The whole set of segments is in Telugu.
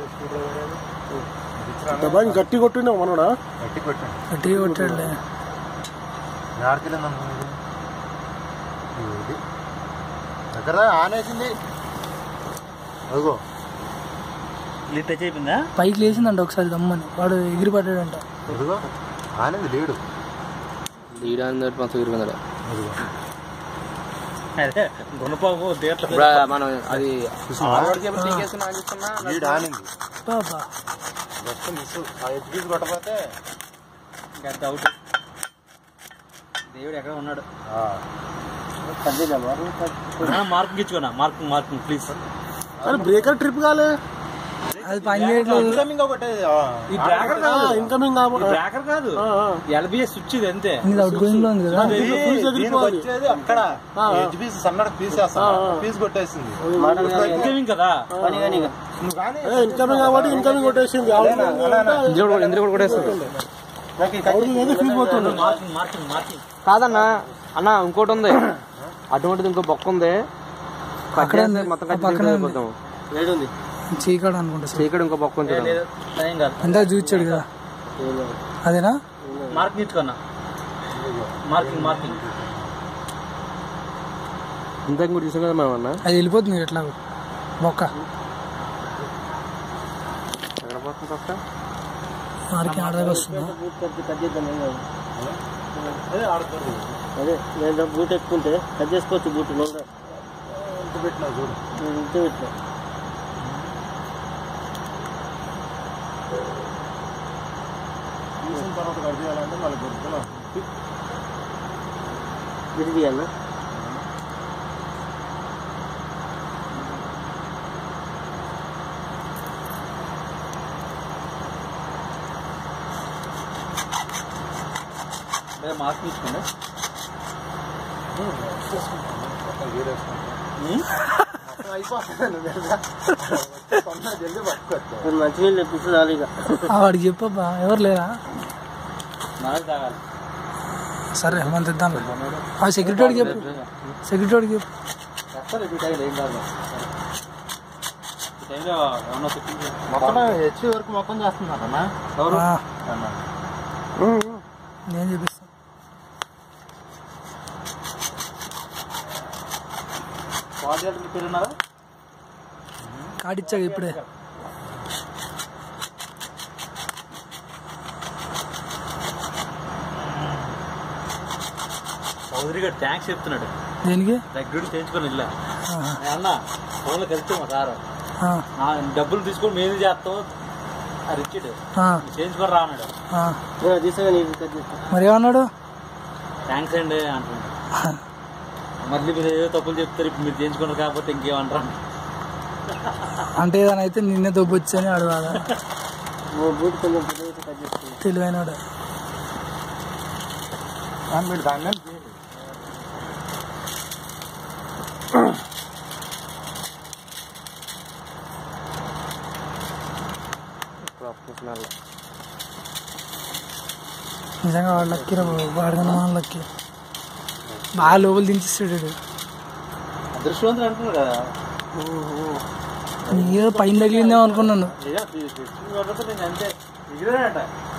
డబ్బా ఇంక గట్టి కొట్టినావు మనోడా గట్టి పెట్టండి గట్టిగా కొట్టాడులే జాగ్రత్తలు ఇది దగ్గర ఆనేసింది అదిగో లిట్ టచ్ అయిపోయిందా పైకి లేచిందంట ఒకసారి గమ్మని వాడు ఎగిరి పడ్డాడంట అదిగో ఆనేది లేడు లీడ్ మొత్తం ఇరుగుందట అదిగో అదే గుణపాము దేంట్లో ఇప్పుడు మనం అది ఆడవాడి కేబుల్ తీసేసుకున్నా అని చూస్తున్నా లీడ్ ఆనింది పాపా జస్ట్ మిస్ ఆ ఎడ్జ్ కొట్టకపోతే ఇంకా డౌట్ దేవుడు ఎక్కడ ఉన్నాడు ఆ, మార్కింగ్ ఇచ్చుకోనా మార్కింగ్ మార్కింగ్ ప్లీజ్ అరే బ్రేకర్ ట్రిప్ కాలే అది పని చేయట్లేదు ఇన్కమింగ్ ఒకటే ఆ, ఈ బ్రేకర్ కాదు ఇన్కమింగ్ ఈ బ్రేకర్ కాదు ఎల్బిఎస్ స్విచ్ ఇది అంతే ఇది అవుట్ గోయింగ్ లో ఉంది కదా ఇది దీంట్లో fuse దీనికి ఎగిరిపోవాలి. వచ్చేది అక్కడ ఎడ్జ్ పీస్ సన్నడ పీస్ పీస్ కొట్టేసింది ఇన్కమింగ్ కదా నువ్వు కానీ ఇన్కమింగ్ కాబట్టి ఇన్కమింగ్ కొట్టేసింది ఇందులో కూడా ఇందులో కూడా కొట్టేస్తుంది ఫీల్ పోతుంది మార్కింగ్ మార్కింగ్ మార్కింగ్ కాదన్నా అన్న ఇంకోటి ఉంది అటువంటిది ఇంకో బొక్క ఉంది అక్కడే ఉంది. మొత్తం ఆ పక్కనే ఉంది. పోతాం చీకాడు అనుకుంటా సార్ చీకటి ఇంకో బొక్క ఉంది లేదు టైం కాదు అంతా చూచాడు కదా అదేనా మార్కింగ్ ఇచ్చుకోనా మార్కింగ్ మార్కింగ్ ఇంతకు కూడా చూసాం కదా మనం అన్న అది వెళ్ళిపోతుంది ఎట్లా బొక్క ఎక్కడ పోతుంది బొక్క వారికి ఆడదాకా వస్తుందా అదే నేను బూట్ ఎక్కుంటే కట్ చేసుకోవచ్చు బూట్ లోగా పెట్టినా చూడు ఇంతే పెట్టినా తీసిన తర్వాత కట్ చేయాలంటే మళ్ళీ గుర్తులో విడి తీయాలా మార్కింగ్ ఇచ్చుకోండి జల్దీ పట్టుకోవచ్చు మీరు మంచినీళ్ళు తెప్పిస్తే చాలు ఇక ఆ, వాడికి చెప్పబ్బా ఎవరు లేరా నాకు తాగాలి సరే మనం తెద్దాం ఆ సెక్యూరిటీ వాడికి చెప్పు సెక్యూరిటీ వాడికి చెప్పు చెప్తారు ఈ టైంలో ఏం కాదు ఈ టైంలో ఏమన్నా చెప్పింది మొత్తం హెచ్పి వరకు మొత్తం చేస్తున్నారన్నా ఎవరు ఆ, అన్నా నేను చూపిస్తాను కోఆర్డినేటర్ పేరు ఉన్నారా కార్డు ఇచ్చాడు ఇప్పుడే చౌదరి గారు థ్యాంక్స్ చెప్తున్నాడు దేనికి దగ్గర చేయించుకొని వెళ్ళా ఆహా. అన్న ఫోన్లో కలిస్తే మా సార్ ఆ, నా డబ్బులు తీసుకొని మేము చేస్తాం ఆ రిచిడ్ ఆ, చేయించుకొని రా అన్నాడు ఆ. తీసగా నీకు కట్ చేస్తా మరి ఏమన్నాడు థ్యాంక్స్ అండి అంటున్నాడు మళ్ళీ మీరు ఏదో తప్పులు చెప్తారు ఇప్పుడు మీరు చేయించుకున్నారు కాకపోతే ఇంకేమంటారు అంటే ఏదైనా అయితే నిన్నే దొబ్బొచ్చు అని అడగాల ఓ బూట్ కొంచెం పెద్దగా కట్ చేస్తాను తెలివైనడు మీరు దాని మీద చేయండి. ప్రొఫెషనల్ నిజంగా వాడు లక్కీ రా బాబు వాడికన్నా మన లక్కీ బాగా లోపల దించేస్తాడు వీడు. అదృష్టవంతులు అంటున్నారు కదా నీకేదో పైన తగిలిందేమో అనుకున్నాను ఏదో తెచ్చుకుని నేను అంతే ఎగిరాడట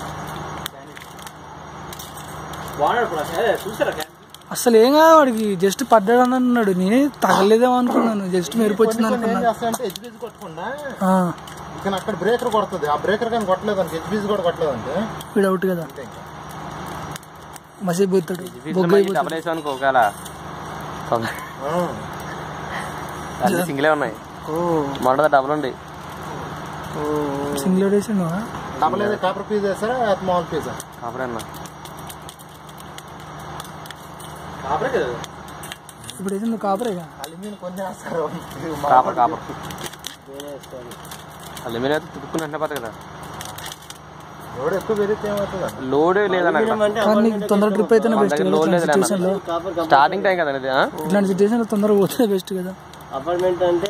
బాగున్నాడు ఇప్పుడు అసలు. అదే చూసారా క్యాన్? అసలు ఏం కాదు వాడికి జస్ట్ పడ్డాడని అన్నాడు నేనే తగలేదేమో అనుకున్నాను జస్ట్ మెరుపు వచ్చింది కొన్ని ఏం అనుకున్నాను చేస్తాయంటే హెచ్బీస్ కొట్టకుండా ఆ, ఇక అక్కడ బ్రేకర్ కొడుతుంది ఆ బ్రేకర్ కానీ కొట్టలేదు అంటే హెచ్బీస్ కూడా కొట్టలేదంటే వీడు అవుట్ కదా మసీ పోతాడు బొగ్గ అయిపోతాడు డబల్ వేసాం అనుకో ఒకవేళ అన్ని సింగిలే ఉన్నాయి మొదట డబుల్ ఉంది సింగిల్ వేసాను డబల్ ఏదో కాపర్ పీస్ వేస్తారా మామూలు పీసా కాపరే అన్న కాపరే కదా ఇప్పుడు వేసింది కాపరేగా అల్యూమినియం కొంచెం వేస్తారు కాపర్ కాపర్ అల్యూమినియం అయితే తుడుక్కుని వెంటనే పోతుంది కదా లోడ్ ఎక్కువ పెరిగితే ఏమవుతుంది లోడే లేదన్న అక్కడ కానీ నీకు తొందర ట్రిప్ అయితేనే మన బెస్ట్ దగ్గర కదా లోడ్ ఇట్లాంటి లేదు సిచ్యువేషన్ లో కాపర్ స్టార్టింగ్ టైం కదా ఇది ఆ? ఇట్లాంటి సిచ్యువేషన్ లో తొందరగా పోతే బెస్ట్ కదా అపార్ట్మెంట్ అంటే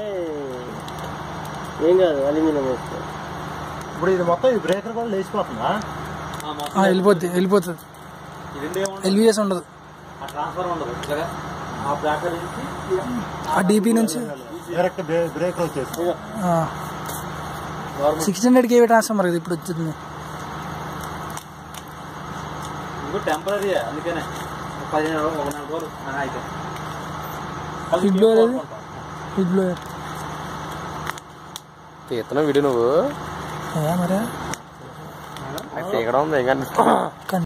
ఏం కాదు అల్యూమినియం వేస్తే ఇప్పుడు ఇది మొత్తం ఈ బ్రేకర్ కూడా లేచిపోతుందా ఆ, మొత్తం ఆ, వెళ్ళిపోద్ది వెళ్ళిపోతుంది ఇది రెండే ఉండదు ఎల్విఎస్ ఉండదు ఆ ట్రాన్స్ఫర్ ఉండదు ఇట్లాగా ఆ బ్రాకెట్ నుంచి ఆ డీపీ నుంచి డైరెక్ట్ బ్రేకర్ వచ్చేసి ఆ, సిక్స్ హండ్రెడ్ కేవీ ట్రాన్స్ఫార్మర్ కదా ఇప్పుడు వచ్చింది ఇంకో టెంపరీ అందుకనే ఒక పదిహేను రోజులు ఒక నాలుగు రోజులు ఆ, అయితే ఫ్రిడ్ బ్లోయర్ అది ఫ్రిడ్ బ్లోయర్ తీస్తున్నావు వీడియో నువ్వు ఏ మరే అది తీయడం ఉంది ఇంకా కానీ